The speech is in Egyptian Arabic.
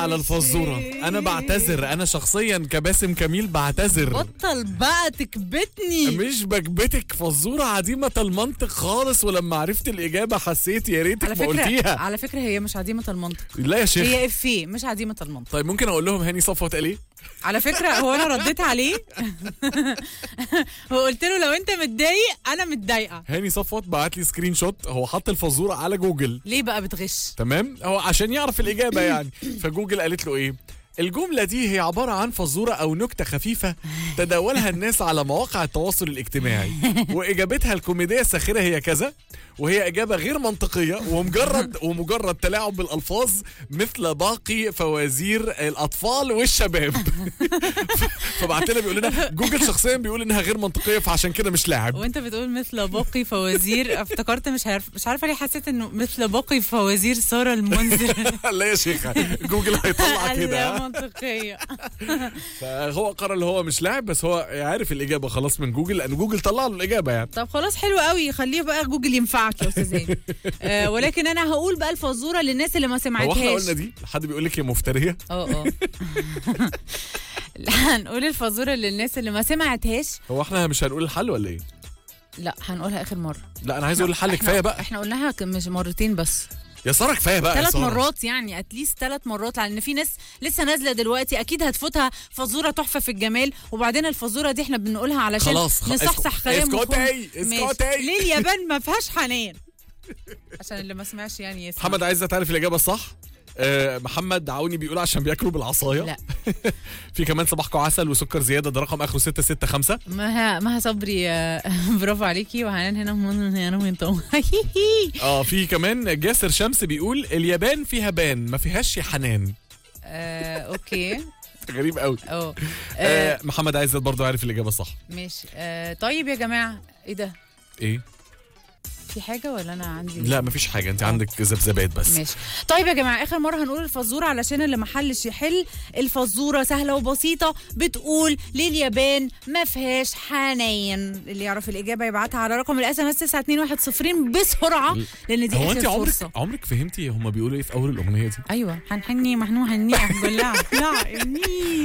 على الفزوره انا بعتذر انا شخصيا كباسم كميل بعتذر بطل بقى تكبتني مش بكبتك فزوره عديمه المنطق خالص ولما عرفت الاجابه حسيت يا ريتك على ما فكره قلتيها على فكره هي مش عديمه المنطق لا يا شيخ هي افيه مش عديمه المنطق طيب ممكن اقول لهم هاني صفوت قال ايه على فكره هو انا رديت عليه وقلت له لو انت متضايق انا متضايقه هاني صفوت بعت لي سكرين شوت هو حط الفزوره على جوجل ليه بقى بتغش تمام هو عشان يعرف الاجابه يعني فجوجل قالت له ايه الجملة دي هي عبارة عن فزورة أو نكتة خفيفة تداولها الناس على مواقع التواصل الاجتماعي وإجابتها الكوميدية الساخرة هي كذا وهي إجابة غير منطقية ومجرد ومجرد تلاعب بالألفاظ مثل باقي فوازير الأطفال والشباب فبعت لنا بيقول لنا جوجل شخصيا بيقول إنها غير منطقية فعشان كده مش لاعب وانت بتقول مثل باقي فوازير افتكرت مش عارف مش عارفه ليه حسيت انه مثل باقي فوازير ساره المنذر لا يا شيخة جوجل هيطلع كده لا منطقيه فهو قرر اللي هو مش لاعب بس هو عارف الإجابة خلاص من جوجل لأن جوجل طلع له الإجابة يعني طب خلاص حلو قوي خليه بقى جوجل ينفعك يا استاذ هاني. آه ولكن انا هقول بقى الفزوره للناس اللي ما هو احنا سمعتهاش قلنا دي حد بيقول لك يا مفترية اه اه لا، هنقول الفزوره للناس اللي ما سمعتهاش هو احنا مش هنقول الحل ولا ايه لا هنقولها اخر مره لا انا عايز اقول الحل إحنا- كفايه بقى احنا قلناها ك- مش مرتين بس يا ساره كفايه بقى يا ثلاث سارة. مرات يعني اتليست ثلاث مرات لان في ناس لسه نازله دلوقتي اكيد هتفوتها فزوره تحفه في الجمال وبعدين الفزوره دي احنا بنقولها علشان خلاص، خ- نصحصح اسكت- خيام اسكتي، مخهم. ماشي. اسكتي. ليه اليابان ما فيهاش حنان عشان اللي ما سمعش يعني يسمع محمد عايزه تعرف الاجابه الصح آه محمد عوني بيقول عشان بياكلوا بالعصايه لا في كمان صباحكم عسل وسكر زياده ده رقم اخره 665 مها مها صبري آه، برافو عليكي وحنان هنا من هنا من طو اه في كمان جاسر شمس بيقول اليابان فيها بان ما فيهاش حنان آه، اوكي غريب قوي اه آه، آه محمد عايز برضه عارف الاجابه الصح ماشي آه، طيب يا جماعه ايه ده ايه في حاجه ولا انا عندي لا مفيش حاجه انت عندك ذبذبات بس ماشي طيب يا جماعه اخر مره هنقول الفزوره علشان اللي محلش يحل الفزوره سهله وبسيطه بتقول ليه اليابان ما فيهاش حنين اللي يعرف الاجابه يبعتها على رقم الاس ام اس 921 بسرعه لان دي هو اخر انت عمرك فرصه عمرك فهمتي هما بيقولوا ايه في اول الاغنيه دي ايوه هنحني محنو هنيع بالله لا إني